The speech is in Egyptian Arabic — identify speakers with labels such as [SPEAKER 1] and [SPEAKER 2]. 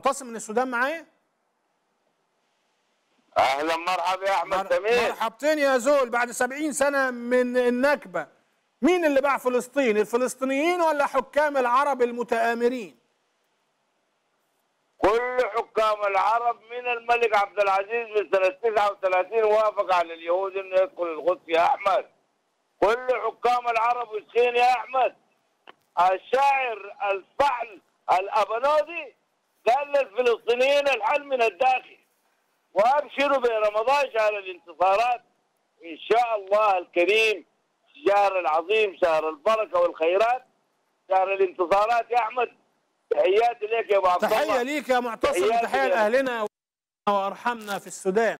[SPEAKER 1] معتصم من السودان معايا
[SPEAKER 2] اهلا مرحبا يا احمد
[SPEAKER 1] مر-
[SPEAKER 2] سمير
[SPEAKER 1] مرحبتين يا زول بعد سبعين سنة من النكبة مين اللي باع فلسطين الفلسطينيين ولا حكام العرب المتآمرين
[SPEAKER 2] كل حكام العرب من الملك عبد العزيز من سنة 39 وافق على اليهود انه يدخل القدس يا احمد كل حكام العرب وسخين يا احمد الشاعر الفعل الابنودي قال للفلسطينيين الحل من الداخل وابشروا برمضان شهر الانتصارات ان شاء الله الكريم شهر العظيم شهر البركه والخيرات شهر الانتصارات يا احمد تحياتي لك يا ابو عبد الله
[SPEAKER 1] تحية ليك يا معتصم
[SPEAKER 2] تحياتي
[SPEAKER 1] تحية
[SPEAKER 2] لك.
[SPEAKER 1] لأهلنا وأرحمنا في السودان